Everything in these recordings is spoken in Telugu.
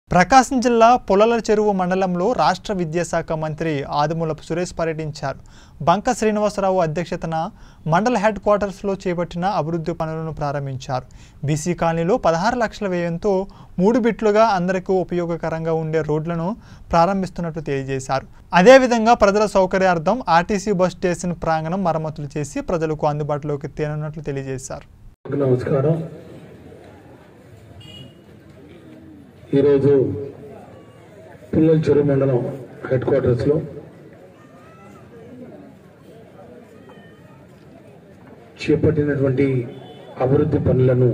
ప్రకాశం జిల్లా పొలల చెరువు మండలంలో రాష్ట్ర విద్యాశాఖ మంత్రి ఆదిమూలపు సురేష్ పర్యటించారు బంక శ్రీనివాసరావు అధ్యక్షతన మండల హెడ్ క్వార్టర్స్లో చేపట్టిన అభివృద్ధి పనులను ప్రారంభించారు బీసీ కాలనీలో పదహారు లక్షల వ్యయంతో మూడు బిట్లుగా అందరికీ ఉపయోగకరంగా ఉండే రోడ్లను ప్రారంభిస్తున్నట్లు తెలియజేశారు అదేవిధంగా ప్రజల సౌకర్యార్థం ఆర్టీసీ బస్ స్టేషన్ ప్రాంగణం మరమ్మతులు చేసి ప్రజలకు అందుబాటులోకి తేనున్నట్లు తెలియజేశారు నమస్కారం ఈరోజు పిల్లల చెరువు మండలం హెడ్ క్వార్టర్స్లో చేపట్టినటువంటి అభివృద్ధి పనులను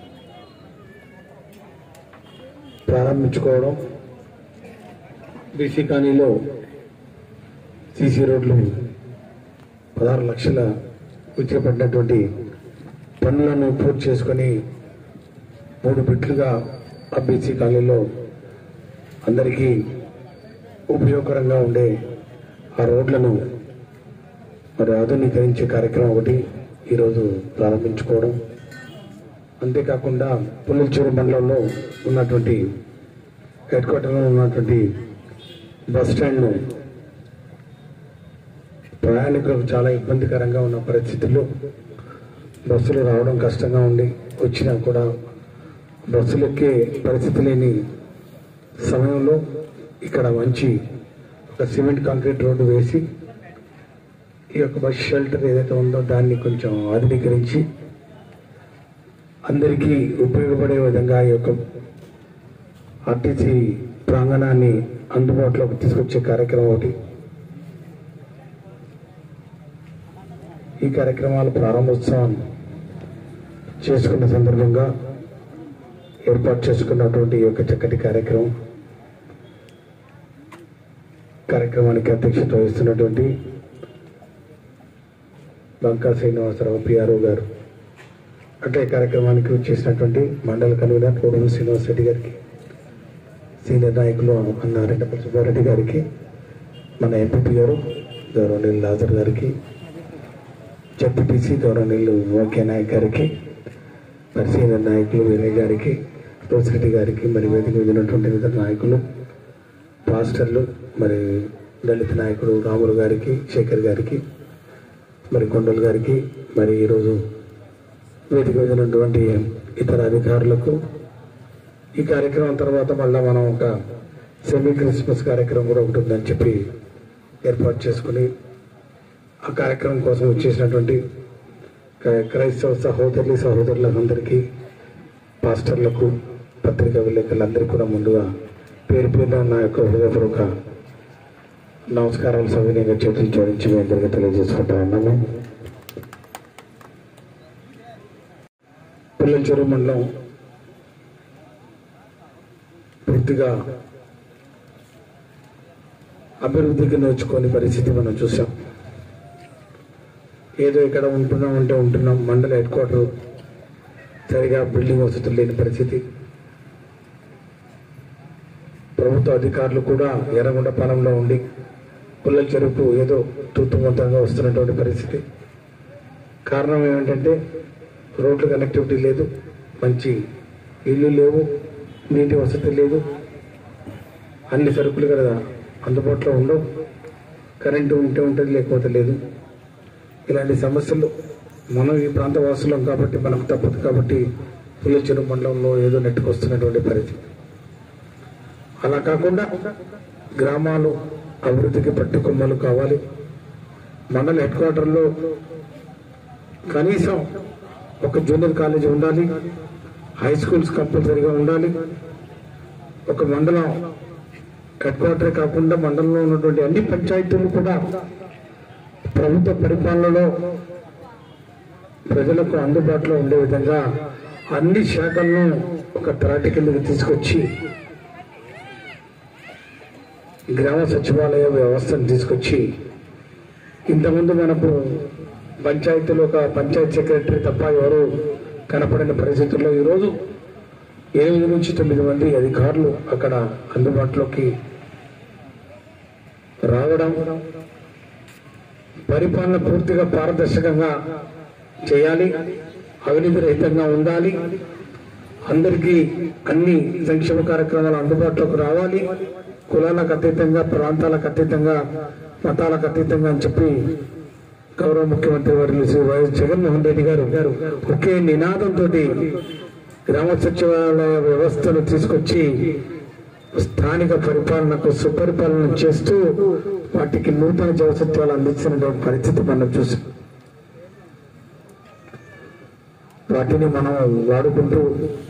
ప్రారంభించుకోవడం బీసీ కాలనీలో సీసీ రోడ్లు పదహారు లక్షల చేపట్టినటువంటి పనులను పూర్తి చేసుకొని మూడు బిట్లుగా ఆ బీసీ కాలనీలో అందరికీ ఉపయోగకరంగా ఉండే ఆ రోడ్లను మరి ఆధునీకరించే కార్యక్రమం ఒకటి ఈరోజు ప్రారంభించుకోవడం అంతేకాకుండా పుల్లలచూరు మండలంలో ఉన్నటువంటి హెడ్ క్వార్టర్లో ఉన్నటువంటి బస్ స్టాండ్ను ప్రయాణికులకు చాలా ఇబ్బందికరంగా ఉన్న పరిస్థితుల్లో బస్సులు రావడం కష్టంగా ఉండి వచ్చినా కూడా బస్సులు ఎక్కే పరిస్థితి లేని సమయంలో ఇక్కడ మంచి ఒక సిమెంట్ కాంక్రీట్ రోడ్డు వేసి ఈ యొక్క బస్ షెల్టర్ ఏదైతే ఉందో దాన్ని కొంచెం ఆధునీకరించి అందరికీ ఉపయోగపడే విధంగా ఈ యొక్క ఆర్టీసీ ప్రాంగణాన్ని అందుబాటులోకి తీసుకొచ్చే కార్యక్రమం ఒకటి ఈ కార్యక్రమాల ప్రారంభోత్సవం చేసుకున్న సందర్భంగా ఏర్పాటు చేసుకున్నటువంటి ఈ యొక్క చక్కటి కార్యక్రమం కార్యక్రమానికి అధ్యక్షత వహిస్తున్నటువంటి బంకా శ్రీనివాసరావు పిఆర్ఓ గారు అట్లే ఈ కార్యక్రమానికి వచ్చేసినటువంటి మండల కన్వీనర్ పూర్వం శ్రీనివాస్ రెడ్డి గారికి సీనియర్ నాయకులు అన్న రెడ్డపల్లి సుబ్బారెడ్డి గారికి మన ఎంపీపీ గారు గౌరవనీయులు లాజర్ గారికి జడ్పీటీసీ గౌరవనీయులు ఓకే నాయక్ గారికి మరి సీనియర్ నాయకులు వినయ్ గారికి రోసిరెడ్డి గారికి మరి వేదిక మీద ఉన్నటువంటి ఇతర నాయకులు పాస్టర్లు మరి దళిత నాయకుడు రాములు గారికి శేఖర్ గారికి మరి కొండల్ గారికి మరి ఈరోజు వేదిక మీద ఉన్నటువంటి ఇతర అధికారులకు ఈ కార్యక్రమం తర్వాత మళ్ళీ మనం ఒక సెమీ క్రిస్మస్ కార్యక్రమం కూడా ఒకటి ఉందని చెప్పి ఏర్పాటు చేసుకుని ఆ కార్యక్రమం కోసం వచ్చేసినటువంటి క్రై- క్రైస్తవ సహోదరులు సహోదరులందరికీ పాస్టర్లకు పత్రికా విలేకరులందరికీ కూడా ముందుగా పేరు పేరున నా యొక్క హృదయపూర్వక నమస్కారాలు సవినయంగా చేతులు జోడించి మీ అందరికీ తెలియజేసుకుంటా ఉన్నాము పిల్లల చెరువు మండలం పూర్తిగా అభివృద్ధికి నేర్చుకోని పరిస్థితి మనం చూసాం ఏదో ఇక్కడ ఉంటున్నాం అంటే ఉంటున్నాం మండల హెడ్ క్వార్టర్ సరిగా బిల్డింగ్ వసతులు లేని పరిస్థితి ప్రభుత్వ అధికారులు కూడా ఎర్రగొండ పాలెంలో ఉండి పుల్లల చెరుకు ఏదో తూతుమంతంగా వస్తున్నటువంటి పరిస్థితి కారణం ఏమిటంటే రోడ్లు కనెక్టివిటీ లేదు మంచి ఇల్లు లేవు నీటి వసతి లేదు అన్ని సరుకులు కదా అందుబాటులో ఉండవు కరెంటు ఉంటే ఉంటుంది లేకపోతే లేదు ఇలాంటి సమస్యలు మనం ఈ ప్రాంత వాసులం కాబట్టి మనకు తప్పదు కాబట్టి పుల్ల చెరువు మండలంలో ఏదో నెట్టుకొస్తున్నటువంటి పరిస్థితి అలా కాకుండా గ్రామాలు అభివృద్ధికి పట్టుకొమ్మలు కావాలి మండల హెడ్ క్వార్టర్లో కనీసం ఒక జూనియర్ కాలేజీ ఉండాలి హై స్కూల్స్ కంపల్సరీగా ఉండాలి ఒక మండలం హెడ్ క్వార్టర్ కాకుండా మండలంలో ఉన్నటువంటి అన్ని పంచాయతీలు కూడా ప్రభుత్వ పరిపాలనలో ప్రజలకు అందుబాటులో ఉండే విధంగా అన్ని శాఖలను ఒక త్రాటి కిందకి తీసుకొచ్చి గ్రామ సచివాలయ వ్యవస్థను తీసుకొచ్చి ఇంతకుముందు మనకు పంచాయతీలో ఒక పంచాయత్ సెక్రటరీ తప్ప ఎవరు కనపడిన పరిస్థితుల్లో ఈరోజు ఎనిమిది నుంచి తొమ్మిది మంది అధికారులు అక్కడ అందుబాటులోకి రావడం పరిపాలన పూర్తిగా పారదర్శకంగా చేయాలి అవినీతి రహితంగా ఉండాలి అందరికీ అన్ని సంక్షేమ కార్యక్రమాలు అందుబాటులోకి రావాలి కులాలకు అతీతంగా ప్రాంతాలకు అతీతంగా మతాలకు అతీతంగా అని చెప్పి గౌరవ ముఖ్యమంత్రి వర్యులు శ్రీ వైఎస్ జగన్మోహన్ రెడ్డి గారు గారు ఒకే నినాదంతో గ్రామ సచివాలయ వ్యవస్థను తీసుకొచ్చి స్థానిక పరిపాలనకు సుపరిపాలన చేస్తూ వాటికి నూతన జవసత్వాలు అందించిన పరిస్థితి మనం చూసాం వాటిని మనం వాడుకుంటూ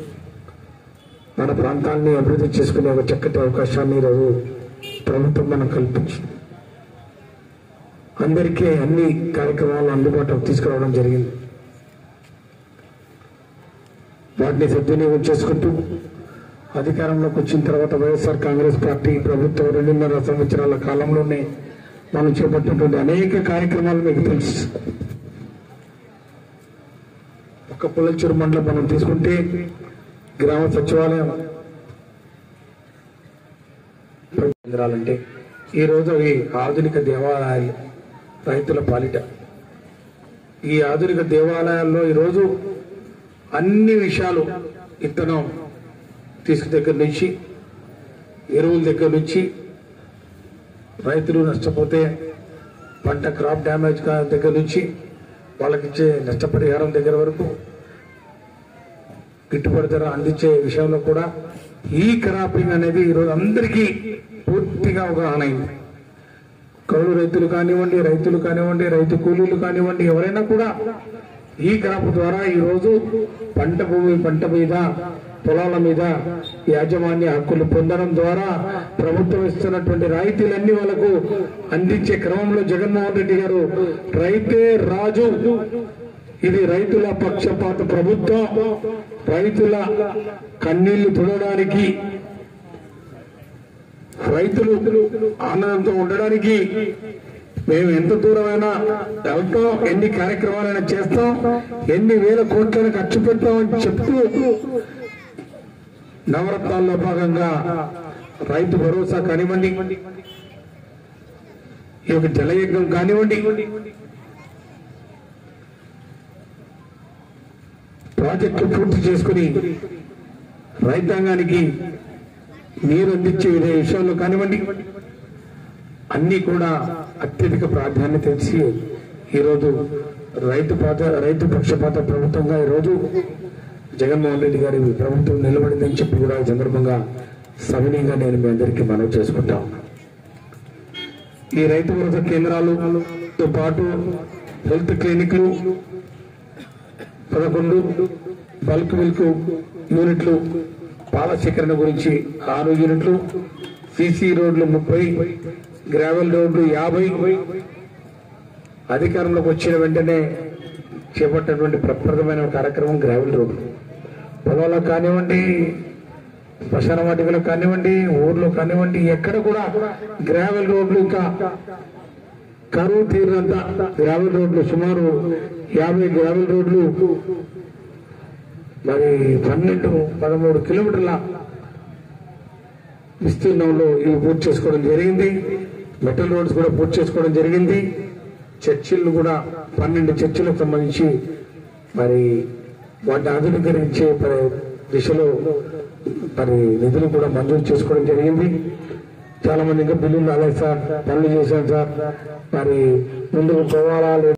మన ప్రాంతాన్ని అభివృద్ధి చేసుకునే ఒక చక్కటి అవకాశాన్ని ఈరోజు ప్రభుత్వం మనం కల్పించింది అందరికీ అన్ని కార్యక్రమాలు అందుబాటులోకి తీసుకురావడం జరిగింది వాటిని సద్వినియోగం చేసుకుంటూ అధికారంలోకి వచ్చిన తర్వాత వైఎస్ఆర్ కాంగ్రెస్ పార్టీ ప్రభుత్వం రెండున్నర సంవత్సరాల కాలంలోనే మనం చేపట్టినటువంటి అనేక కార్యక్రమాలు మీకు తెలుసు ఒక పుల్లచెరు మండలం మనం తీసుకుంటే గ్రామ సచివాలయం కేంద్రాలంటే ఈ రోజు అవి ఆధునిక దేవాలయాలు రైతుల పాలిట ఈ ఆధునిక దేవాలయాల్లో ఈరోజు అన్ని విషయాలు ఇత్తనం తీసుకు దగ్గర నుంచి ఎరువుల దగ్గర నుంచి రైతులు నష్టపోతే పంట క్రాప్ డ్యామేజ్ కా- దగ్గర నుంచి వాళ్ళకి ఇచ్చే నష్టపరిహారం దగ్గర వరకు గిట్టుబడి ధర అందించే విషయంలో కూడా ఈ క్రాపింగ్ అనేది ఈరోజు అందరికీ పూర్తిగా అవగాహన అయింది కౌలు రైతులు కానివ్వండి రైతులు కానివ్వండి రైతు కూలీలు కానివ్వండి ఎవరైనా కూడా ఈ క్రాప్ ద్వారా ఈ రోజు పంట భూమి పంట మీద పొలాల మీద యాజమాన్య హక్కులు పొందడం ద్వారా ప్రభుత్వం ఇస్తున్నటువంటి రాయితీలన్నీ వాళ్ళకు అందించే క్రమంలో జగన్మోహన్ రెడ్డి గారు రైతే రాజు ఇది రైతుల పక్షపాత ప్రభుత్వం రైతుల కన్నీళ్లు తుడవడానికి రైతులు ఆనందంతో ఉండడానికి మేము ఎంత దూరమైనా వెళ్తాం ఎన్ని కార్యక్రమాలైనా చేస్తాం ఎన్ని వేల కోట్లను ఖర్చు పెడతామని చెప్తూ నవరత్నాల్లో భాగంగా రైతు భరోసా కానివ్వండి ఈ యొక్క జలయజ్ఞం కానివ్వండి ప్రాజెక్టులు పూర్తి చేసుకుని రైతాంగానికి నీరు అందించే విధే విషయంలో కానివ్వండి అన్ని కూడా అత్యధిక ప్రాధాన్యత ఇచ్చి ఈరోజు రైతు పాత రైతు పక్షపాత ప్రభుత్వంగా ఈరోజు జగన్మోహన్ రెడ్డి గారి ప్రభుత్వం నిలబడిందని చెప్పి కూడా ఈ సందర్భంగా సవినీయంగా నేను మీ అందరికీ మనవి చేసుకుంటా ఉన్నాను. ఈ రైతు భరోసా కేంద్రాలతో పాటు హెల్త్ క్లినిక్లు పదకొండు బల్క్ మిల్క్ యూనిట్లు పాల సేకరణ గురించి ఆరు యూనిట్లు సిసి రోడ్లు ముప్పై గ్రావెల్ రోడ్లు యాభై అధికారంలోకి వచ్చిన వెంటనే చేపట్టినటువంటి ప్రప్రదమైన కార్యక్రమం గ్రావెల్ రోడ్లు పొలంలో కానివ్వండి శ్మశాన వాటికలో కానివ్వండి ఊర్లో కానివ్వండి ఎక్కడ కూడా గ్రావెల్ రోడ్లు ఇంకా కరువు తీరినంత గ్రావెల్ రోడ్లు సుమారు యాభై గ్రావెల్ రోడ్లు మరి పన్నెండు పదమూడు కిలోమీటర్ల విస్తీర్ణంలో ఇవి పూర్తి చేసుకోవడం జరిగింది మెటల్ రోడ్స్ కూడా పూర్తి చేసుకోవడం జరిగింది చర్చిలు కూడా పన్నెండు చర్చిలకు సంబంధించి మరి వాటిని ఆధునీకరించే పరి- దిశలో మరి నిధులు కూడా మంజూరు చేసుకోవడం జరిగింది చాలా మంది ఇంకా బిల్లులు రాలేదు సార్ పనులు చేశాం సార్ మరి ముందుకు పోవాలా లేదా